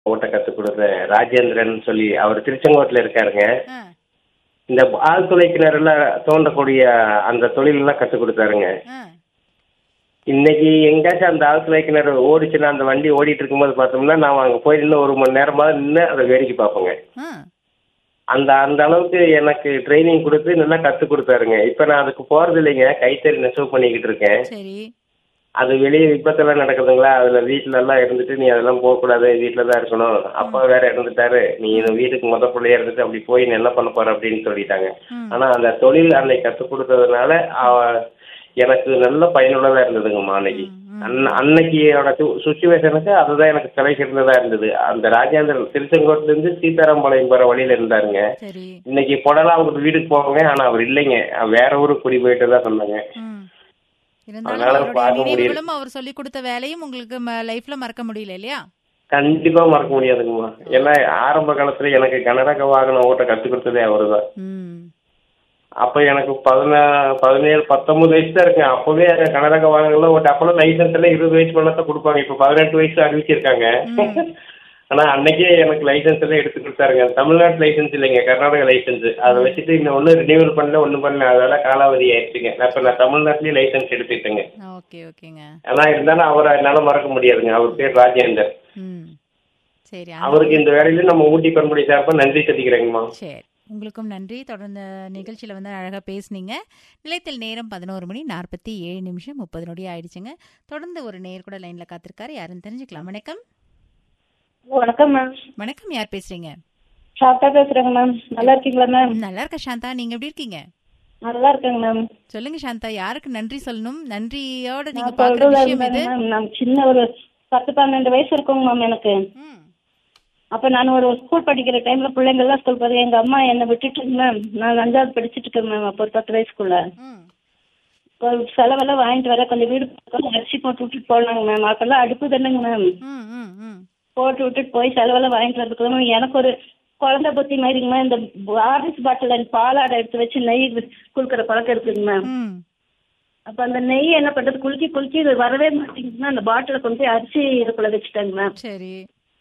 ஓட்ட கற்றுக் கொடுத்த ராஜேந்திரன் சொல்லி அவர் திருச்செங்கோட்டில் இருக்காருங்க ஆ இந்த ஆழ்துளை கிணறுலாம் தோண்டக்கூடிய அந்த தொழிலெல்லாம் கற்றுக் கொடுத்தாருங்க ஆ இன்னைக்கு எங்கேயாச்சும் அந்த ஆழ்துளை கிணறு ஓடிச்சுன்னா அந்த வண்டி ஓடிட்டு இருக்கும்போது பார்த்தோம்னா நான் அங்கே போய் நின்று ஒரு மணி நேரமாக நின்று அதை வேடிக்கை பார்ப்போங்க ஆ அந்த அந்த அளவுக்கு எனக்கு ட்ரைனிங் கொடுத்து நல்லா கற்றுக் கொடுத்தாருங்க இப்போ நான் அதுக்கு போகிறது இல்லைங்க கைத்தறி நெசவு பண்ணிக்கிட்டு இருக்கேன் சரி அது வெளியே விபத்தெல்லாம் நடக்குதுங்களா அதில் வீட்டில எல்லாம் இருந்துட்டு நீ அதெல்லாம் போகக்கூடாது வீட்டில் தான் இருக்கணும் அப்பா வேற இறந்துட்டாரு நீ இந்த வீட்டுக்கு முத பிள்ளையா இருந்துட்டு அப்படி போய் நீ என்ன பண்ண போற அப்படின்னு சொல்லிட்டாங்க ம் ஆனால் அந்த தொழில் அன்னைக்கு கற்றுக் கொடுத்ததுனால அவ- எனக்கு நல்ல பயனுள்ளதாக இருந்ததுங்கம்மா அன்னைக்கு ம், ம். அன்ன அன்னைக்கியோட சுச்சுவேஷனுக்கு அதுதான் எனக்கு தலை சிறந்ததா இருந்தது அந்த ராஜேந்திரன் திருச்செங்கோட்டுல இருந்து சீதாராம்பாளையம் போற வழியில இருந்தாருங்க சரி இன்னைக்கு புடலாம் அவங்க வீட்டுக்கு போவாங்க ஆனா அவர் இல்லைங்க வேற ஊருக்கு குடி போயிட்டு தான் சொன்னாங்க ம் இருந்தாலும் அதனால அவருடைய பார்க்க முடியல. நினைவுகளும் அவர் சொல்லி கொடுத்த வேலையும் உங்களுக்கு லைஃப்ல மறக்க முடியல இல்லையா கண்டிப்பா மறக்க முடியாதுங்கம்மா ஏன்னா ஆரம்ப காலத்துல எனக்கு கனரக வாகனம் ஓட்ட கத்து கொடுத்ததே அவருதான் ம் அப்ப எனக்கு பதினா பதினேழு பத்தொன்பது வயசு தான் இருக்கு அப்பவே கனரக வாகனம்லாம் ஓட்ட அப்பெல்லாம் லைசன்ஸ் எல்லாம் இருபது வயசு மேல தான் கொடுப்பாங்க இப்ப பதினெட்டு வயசு அறிவிச்சிருக்காங்க ம். ஆனா அன்னைக்கே எனக்கு லைசன்ஸ் எல்லாம் எடுத்து கொடுத்தாருங்க தமிழ்நாட்டு லைசன்ஸ் இல்லைங்க கர்நாடக லைசன்ஸ் அதை வச்சுட்டு இன்னும் ஒன்றும் ரினியூவல் பண்ணல ஒன்றும் பண்ணல அதெல்லாம் காலாவதி ஆயிடுச்சுங்க நான் இப்ப நான் தமிழ்நாட்டிலேயே லைசன்ஸ் எடுத்துட்டேங்க ஓகே ஓகேங்க ஆனா இருந்தாலும் அவரை என்னால மறக்க முடியாதுங்க அவர் பேர் ராஜேந்தர் ம் சரி அவருக்கு இந்த வேலையில நம்ம ஊட்டி பண்புடி சார்பா நன்றி தெரிவிக்கிறேங்கம்மா சரி உங்களுக்கும் நன்றி தொடர்ந்து நிகழ்ச்சியில் வந்து அழகாக பேசுனீங்க நிலையத்தில் நேரம் பதினோரு மணி நாற்பத்தி ஏழு நிமிஷம் முப்பது நொடி ஆயிடுச்சுங்க தொடர்ந்து ஒரு நேர் கூட லைனில் காத்திருக்காரு யாருன்னு தெரிஞ்சுக்கலாம் வணக்கம் வணக்கம் மேம் வணக்கம் யார் பேசுறீங்க சாப்பிட்டா பேசுறேங்க மேம் நல்லா இருக்கீங்களா மேம் நல்லா இருக்க சாந்தா நீங்க எப்படி இருக்கீங்க நல்லா இருக்கேங்க மேம் சொல்லுங்க சாந்தா யாருக்கு நன்றி சொல்லணும் நன்றியோட நீங்க நான் பாக்குற சொல்றது விஷயம் எது மேம் நான் சின்ன ஒரு பத்து பன்னெண்டு வயசு இருக்குங்க மேம் எனக்கு ம், அப்ப நான் ஒரு ஸ்கூல் படிக்கிற டைம்ல பிள்ளைங்க எல்லாம் ஸ்கூல் போது எங்க அம்மா என்னை விட்டுட்டு மேம் நான் அஞ்சாவது படிச்சுட்டு இருக்கேன் மேம் அப்போ ஒரு பத்து வயசுக்குள்ள ம், ஒரு செலவெல்லாம் வாங்கிட்டு வர கொஞ்சம் வீடு பக்கம் அரிசி போட்டு விட்டுட்டு போனாங்க மேம் அப்பெல்லாம் அடுப்பு தானேங்க மேம் ம், ம், ம். போட்டு விட்டுட்டு போய் செலவெல்லாம் வாங்கிட்டு வரதுக்குள்ள மேம் எனக்கு ஒரு குழந்தை புத்தி மாதிரிங்க மேம் இந்த ஆர்எஸ் பாட்டில் பாலாடை எடுத்து வச்சு நெய் குடுக்குற பழக்கம் இருக்குங்க மேம் ம். அப்ப அந்த நெய் என்ன பண்றது குலுக்கி குலுக்கி இது வரவே மாட்டேங்குதுன்னா அந்த பாட்டில கொண்டு போய் அரிசி இதுக்குள்ள வச்சுட்டாங்க மேம் சரி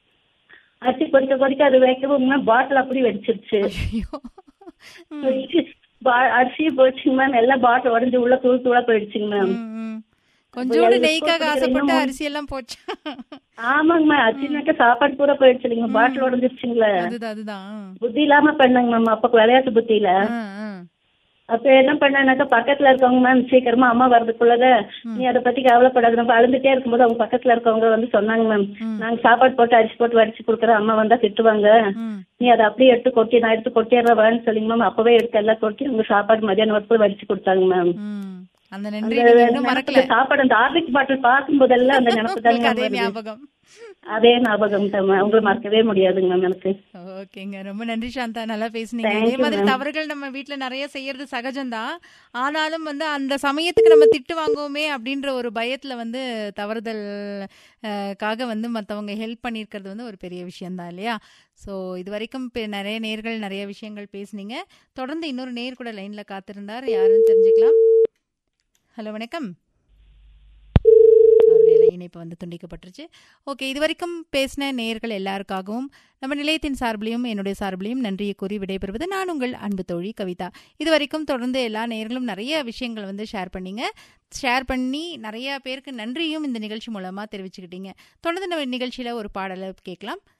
அரிசி கொதிக்க கொதிக்க அது வைக்கவும் பாட்டில் அப்படி வெடிச்சிருச்சு ஐயோ ம், வெடிச்சு, பா- அரிசியும் போயிடுச்சுங்க மேம் எல்லாம் பாட்டில் உடஞ்சு உள்ள தூள் தூளா போயிடுச்சுங்க மேம் ம், ம். கொஞ்சோண்டு அது நெய்க்காக ஸ்கூல் ஆசைப்பட்டு படிக்கிற அரிசி எல்லாம் போச்சு ஆமாங்க மேம் அரிசினாக்க சாப்பாடு பூரா போயிடுச்சு இல்லைங்க பாட்டில் உடஞ்சிருச்சுங்களே அதுதான் அதுதான் புத்தி இல்லாம பண்ணாங்க மேம் அப்ப விளையாட்டு புத்தியில ஆ, ஆ. அப்ப என்ன பண்ணானாக்கா பக்கத்துல இருக்கவங்க மேம் சீக்கிரமா அம்மா வர்றதுக்குள்ளத நீ அதை பத்தி கவலைப்படாத நம்ம அழுந்துட்டே இருக்கும்போது அவங்க பக்கத்துல இருக்கவங்க வந்து சொன்னாங்க மேம் நாங்க சாப்பாடு போட்டு அரிசி போட்டு வடிச்சு கொடுக்குறோம் அம்மா வந்தா திட்டுவாங்க ம். நீ அதை அப்படியே எடுத்து கொட்டி நான் எடுத்து கொட்டிடுறேன் சொல்லிங்க மேம் அப்பவே எடுத்து எல்லாம் கொட்டி உங்க சாப்பாடு மதியானம் வரைக்கும் வடிச்சு கொடுத்தாங்க மேம் ம். அந்த நன்றி நீங்க இன்னும் மறக்கல அந்த சாப்பாடு அந்த ஆர்லிக் பாட்டில் பார்க்கும் போதெல்லாம் அந்த நினப்பு உங்களுக்கு அதே தாங்க ஞாபகம் அதே ஞாபகம் தான் மேம் உங்களை மறக்கவே முடியாதுங்க மேம் எனக்கு ஓகேங்க ரொம்ப நன்றி சாந்தா நல்லா பேசுனீங்க Thank இதே you, மாதிரி ma'am. தவறுகள் நம்ம வீட்ல நிறைய செய்யறது சகஜம்தான் ஆனாலும் வந்து அந்த சமயத்துக்கு நம்ம திட்டு வாங்குவோமே அப்படின்ற ஒரு பயத்துல வந்து தவறுதல் அஹ், காக வந்து மத்தவங்க ஹெல்ப் பண்ணியிருக்கிறது வந்து ஒரு பெரிய விஷயம்தான் இல்லையா ஸோ இது வரைக்கும் பெ- நிறைய நேர்கள் நிறைய விஷயங்கள் பேசுனீங்க தொடர்ந்து இன்னொரு நேர் கூட லைன்ல காத்திருந்தார் யாருன்னு தெரிஞ்சுக்கலாம் ஹலோ வணக்கம் அவருடைய இணைப்பு வந்து துண்டிக்கப்பட்டுருச்சு ஓகே இது வரைக்கும் பேசின நேயர்கள் எல்லாருக்காகவும் நம்ம நிலையத்தின் சார்பிலையும் என்னுடைய சார்பிலையும் நன்றியை கூறி விடைபெறுவது நான் உங்கள் அன்பு தோழி கவிதா இது வரைக்கும் தொடர்ந்து எல்லா நேயர்களும் நிறைய விஷயங்கள் வந்து ஷேர் பண்ணீங்க ஷேர் பண்ணி நிறைய பேருக்கு நன்றியும் இந்த நிகழ்ச்சி மூலமா தெரிவிச்சுக்கிட்டீங்க தொடர்ந்து நம்ம நிகழ்ச்சியில ஒரு பாடலை கேட்கலாம்